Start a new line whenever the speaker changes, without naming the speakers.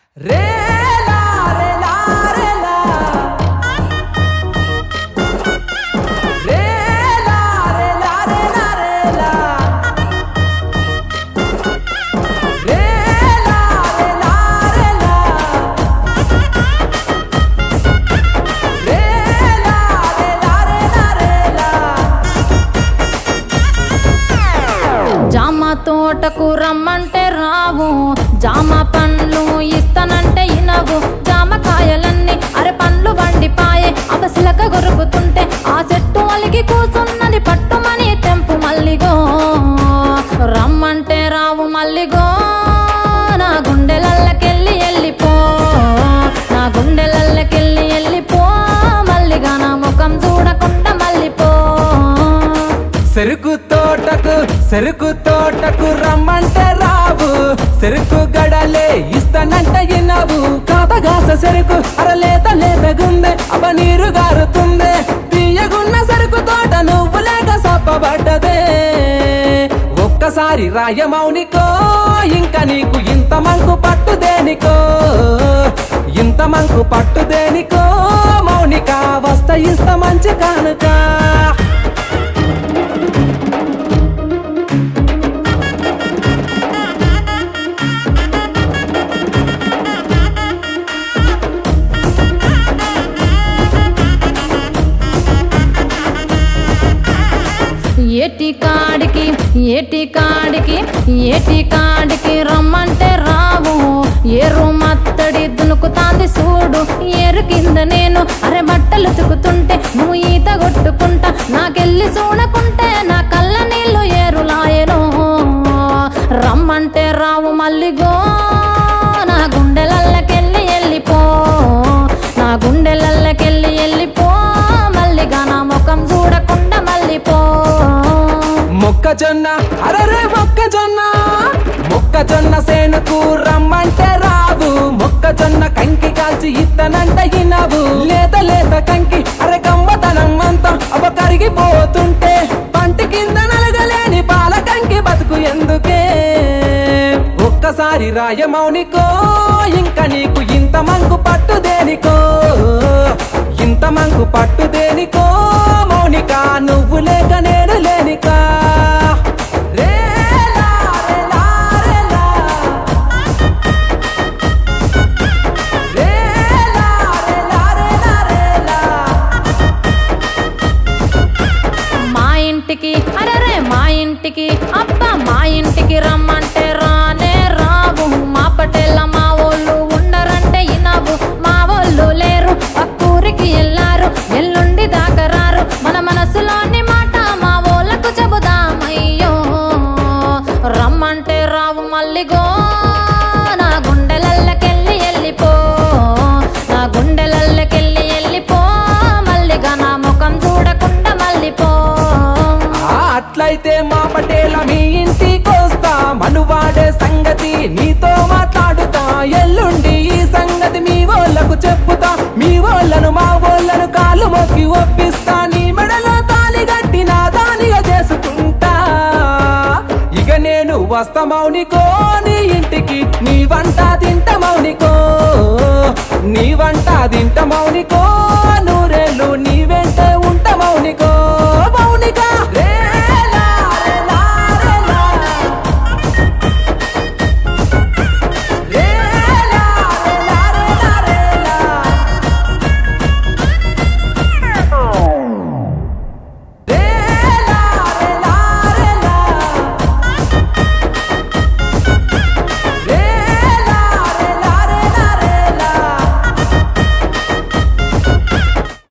రేలా రేలా రేలా రేలా రేలా రేలా రేలా రేలా రేలా రేలా రేలా రేలా రేలా రేలా
జామ తోటకు రమ్మంటే రావు జామ పండ్లు ఇస్తానంటే ఇనవు జామకాయలన్నీ అరే పండ్లు వండిపాయే అబసిలక గొరుకుతుంటే ఆ చెట్టు అలిగి కూసున్నది పట్టుమని తెంపు మల్లిగో రమ్మంటే రావు మల్లిగో నా గుండెలల్లకెళ్ళి వెళ్ళిపో నా గుండెలల్లకెళ్ళి వెళ్ళిపో మల్లిగా నా ముఖం చూడకుండా మల్లిపో
చెరుకు తోటకు చెరుకు తోటకు రమ్మంటే రావు చెరుకు గడలే ఇస్తానంటే ఇన్నావు కాతగాస చెరుకు అరలేత లేతగుందే అబ్బ నీరు గారుతుందే తీయగున్న చెరుకు తోట నువ్వు లేక సప్పబడ్డదే ఒక్కసారి రాయమౌనికో ఇంకా నీకు ఇంత మంకు పట్టు దేనికో ఇంత మంకు పట్టు దేనికో మౌనిక వస్త ఇస్త మంచి కానుక
ఏటి కాడికి ఏటి కాడికి ఏటి కాడికి రమ్మంటే రావు ఏరు మత్తడి దునుకుతాంది చూడు ఏరు కింద నేను అరే బట్టలు తుకుతుంటే నువ్వు ఈత కొట్టుకుంటా నాకెళ్ళి చూడకుంటే నా కళ్ళ నీళ్ళు ఏరులాయను రమ్మంటే రావు మల్లిగో నా గుండెలల్లకెళ్ళి వెళ్ళిపో నా గుండెలల్లకెళ్ళి వెళ్ళిపో మల్లిగా నా ముఖం చూడకుండా మల్లిపో
మొక్కజొన్న అరరే మొక్కజొన్న మొక్కజొన్న సేనుకు రమ్మంటే రావు మొక్కజొన్న కంకి కాల్చి ఇత్తనంట ఇనవు లేత లేత కంకి అరే గమ్మతనం అంతా అవ కరిగిపోతుంటే పంటి కింద నలగలేని పాల కంకి బతుకు ఎందుకే ఒక్కసారి రాయమౌనికో ఇంకా నీకు ఇంత మంకు పట్టు దేనికో ఇంత మంకు పట్టు దేనికో మౌనిక నువ్వు లేక నేను లేనికా రేలా, రేలా, రేలా. రేలా, రేలా, రేలా, రేలా.
మా ఇంటికి అరరే మా ఇంటికి అబ్బా మా ఇంటికి రమ్మంటే రానే రావు మా పటేళ్ళ మా వాళ్ళు ఉండరంటే ఇనవు మా వాళ్ళు లేరు పక్కూరికి వెళ్ళారు ఎల్లుండి దాకా రారు మన మనసులోని మాట మా వాళ్ళకు చెబుదామయ్యో రమ్మంటే రావు మల్లిగో నా గుండెలల్లకెళ్ళి వెళ్ళిపో నా గుండెలల్లకెళ్ళి వెళ్ళిపో మల్లిగా నా ముఖం చూడకుండా మల్లిపో
ఆ, అట్లయితే మా పటేల మీ ఇంటికొస్తా మనువాడే సంగతి నీతో మాట్లాడుతా ఎల్లుండి ఈ సంగతి మీ వాళ్ళకు చెప్పుతా మీ వాళ్ళను మా వాళ్ళను కాళ్ళు మొక్కి ఒప్పిస్తా నీ మెడలో తాలి గట్టి నా దానిగా చేసుకుంటా ఇక నేను వస్తా మౌనికో నీ ఇంటికి నీ వంట తింట మౌనికో నీ వంట